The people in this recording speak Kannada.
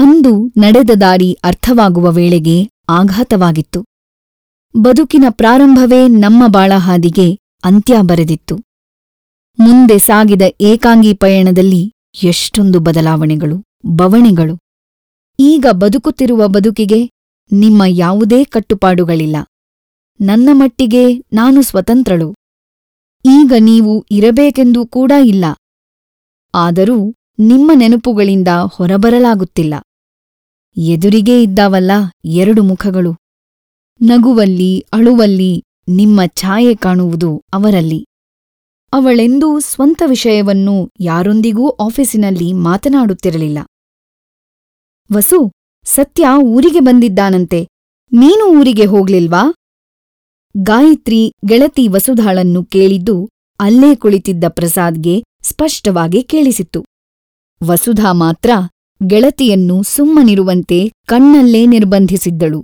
ಅಂದು ನಡೆದ ದಾರಿ ಅರ್ಥವಾಗುವ ವೇಳೆಗೆ ಆಘಾತವಾಗಿತ್ತು. ಬದುಕಿನ ಪ್ರಾರಂಭವೇ ನಮ್ಮ ಬಾಳಹಾದಿಗೆ ಅಂತ್ಯ ಬರೆದಿತ್ತು. ಮುಂದೆ ಸಾಗಿದ ಏಕಾಂಗಿ ಪಯಣದಲ್ಲಿ ಎಷ್ಟೊಂದು ಬದಲಾವಣೆಗಳು, ಬವಣೆಗಳು. ಈಗ ಬದುಕುತ್ತಿರುವ ಬದುಕಿಗೆ ನಿಮ್ಮ ಯಾವುದೇ ಕಟ್ಟುಪಾಡುಗಳಿಲ್ಲ. ನನ್ನ ಮಟ್ಟಿಗೆ ನಾನು ಸ್ವತಂತ್ರಳು. ಈಗ ನೀವು ಇರಬೇಕೆಂದೂ ಕೂಡ ಇಲ್ಲ. ಆದರೂ ನಿಮ್ಮ ನೆನಪುಗಳಿಂದ ಹೊರಬರಲಾಗುತ್ತಿಲ್ಲ. ಎದುರಿಗೇ ಇದ್ದಾವಲ್ಲ ಎರಡು ಮುಖಗಳು. ನಗುವಲ್ಲಿ ಅಳುವಲ್ಲಿ ನಿಮ್ಮ ಛಾಯೆ ಕಾಣುವುದು ಅವರಲ್ಲಿ. ಅವಳೆಂದೂ ಸ್ವಂತ ವಿಷಯವನ್ನು ಯಾರೊಂದಿಗೂ ಆಫೀಸಿನಲ್ಲಿ ಮಾತನಾಡುತ್ತಿರಲಿಲ್ಲ. ವಸು, ಸತ್ಯ ಊರಿಗೆ ಬಂದಿದ್ದಾನಂತೆ. ನೀನು ಊರಿಗೆ ಹೋಗ್ಲಿಲ್ವಾ? ಗಾಯತ್ರಿ ಗೆಳತಿ ವಸುಧಾಳನ್ನು ಕೇಳಿದ್ದು ಅಲ್ಲೇ ಕುಳಿತಿದ್ದ ಪ್ರಸಾದ್‌ಗೆ ಸ್ಪಷ್ಟವಾಗಿ ಕೇಳಿಸಿತ್ತು. ವಸುಧಾ ಮಾತ್ರ ಗೆಳತಿಯನ್ನು ಸುಮ್ಮನಿರುವಂತೆ ಕಣ್ಣಲ್ಲೇ ನಿರ್ಬಂಧಿಸಿದ್ದಳು.